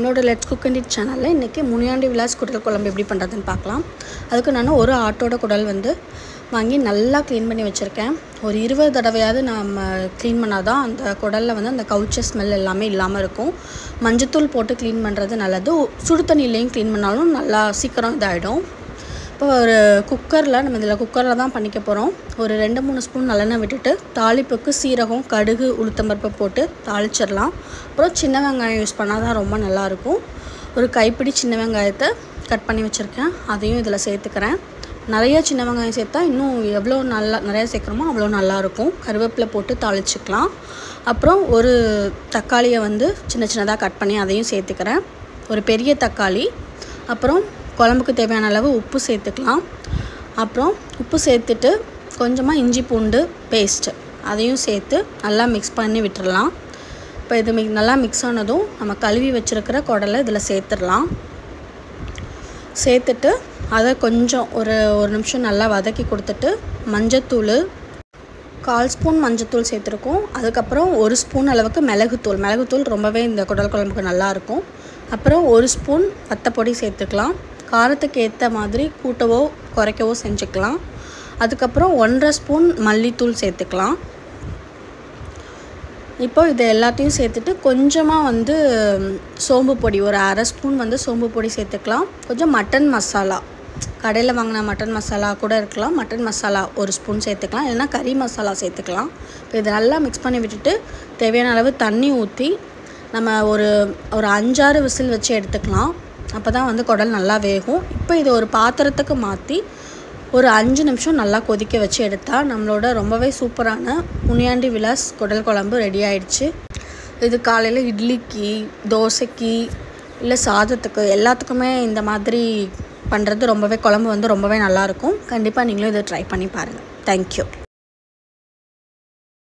நம்மளோட let's cook and it சேனலில் இன்றைக்கி முனியாண்டி விலாஸ் குடல் குழம்பு எப்படி பண்ணுறதுன்னு பார்க்கலாம் அதுக்கு நான் ஒரு ஆட்டோட குடல் வந்து வாங்கி நல்லா க்ளீன் பண்ணி வச்சுருக்கேன் ஒரு இருபது தடவையாவது நம்ம க்ளீன் பண்ணால் தான் அந்த குடலில் வந்து அந்த கவுச்ச ஸ்மெல் எல்லாமே இல்லாமல் இருக்கும் மஞ்சத்தூள் போட்டு க்ளீன் பண்ணுறது நல்லது சுடு தண்ணியிலையும் க்ளீன் பண்ணாலும் நல்லா சீக்கிரம் இதாகிடும் இப்போ ஒரு குக்கரில் நம்ம இதில் குக்கரில் தான் பண்ணிக்க போகிறோம் ஒரு ரெண்டு மூணு ஸ்பூன் நல்லெண்ணெய் விட்டுட்டு தாளிப்புக்கு சீரகம் கடுகு உளுத்தம்பருப்பு போட்டு தாளிச்சிடலாம் அப்புறம் சின்ன வெங்காயம் யூஸ் பண்ணால் தான் ரொம்ப நல்லாயிருக்கும் ஒரு கைப்பிடி சின்ன வெங்காயத்தை கட் பண்ணி வச்சுருக்கேன் அதையும் இதில் சேர்த்துக்கிறேன் நிறைய சின்ன வெங்காயம் சேர்த்தா இன்னும் எவ்வளோ நல்லா நிறையா சேர்க்குறோமோ அவ்வளோ நல்லாயிருக்கும் கருவேப்பிலை போட்டு தாளிச்சிக்கலாம் அப்புறம் ஒரு தக்காளியை வந்து சின்ன சின்னதாக கட் பண்ணி அதையும் சேர்த்துக்கிறேன் ஒரு பெரிய தக்காளி அப்புறம் குழம்புக்கு தேவையான அளவு உப்பு சேர்த்துக்கலாம் அப்புறம் உப்பு சேர்த்துட்டு கொஞ்சமாக இஞ்சி பூண்டு பேஸ்ட்டு அதையும் சேர்த்து நல்லா மிக்ஸ் பண்ணி விட்டுடலாம் இப்போ இது மிக் நல்லா மிக்ஸ் ஆனதும் நம்ம கழுவி வச்சுருக்கிற குடலை இதில் சேர்த்துடலாம் சேர்த்துட்டு அதை கொஞ்சம் ஒரு ஒரு நிமிஷம் நல்லா வதக்கி கொடுத்துட்டு மஞ்சத்தூள் கால் ஸ்பூன் மஞ்சத்தூள் சேர்த்துருக்கோம் அதுக்கப்புறம் ஒரு ஸ்பூன் அளவுக்கு மிளகுத்தூள் மிளகுத்தூள் ரொம்பவே இந்த குடல் குழம்புக்கு நல்லாயிருக்கும் அப்புறம் ஒரு ஸ்பூன் வத்தப்பொடி சேர்த்துக்கலாம் காரத்துக்கு ஏற்ற மாதிரி கூட்டவோ குறைக்கவோ செஞ்சுக்கலாம் அதுக்கப்புறம் ஒன்றரை ஸ்பூன் மல்லித்தூள் சேர்த்துக்கலாம் இப்போ இது எல்லாத்தையும் சேர்த்துட்டு கொஞ்சமாக வந்து சோம்பு பொடி ஒரு அரை ஸ்பூன் வந்து சோம்பு பொடி சேர்த்துக்கலாம் கொஞ்சம் மட்டன் மசாலா கடையில் வாங்கின மட்டன் மசாலா கூட இருக்கலாம் மட்டன் மசாலா ஒரு ஸ்பூன் சேர்த்துக்கலாம் இல்லைனா கறி மசாலா சேர்த்துக்கலாம் இப்போ இதை நல்லா மிக்ஸ் பண்ணி விட்டுட்டு தேவையான அளவு தண்ணி ஊற்றி நம்ம ஒரு ஒரு அஞ்சாறு விசில் வச்சு எடுத்துக்கலாம் அப்போ தான் வந்து குடல் நல்லா வேகும் இப்போ இதை ஒரு பாத்திரத்துக்கு மாற்றி ஒரு அஞ்சு நிமிஷம் நல்லா கொதிக்க வச்சு எடுத்தால் நம்மளோட ரொம்பவே சூப்பரான முனியாண்டி விலாஸ் குடல் குழம்பு ரெடி ஆயிடுச்சு இது காலையில் இட்லிக்கு தோசைக்கு இல்லை சாதத்துக்கு எல்லாத்துக்குமே இந்த மாதிரி பண்ணுறது ரொம்பவே குழம்பு வந்து ரொம்பவே நல்லாயிருக்கும் கண்டிப்பாக நீங்களும் இதை ட்ரை பண்ணி பாருங்கள் தேங்க்யூ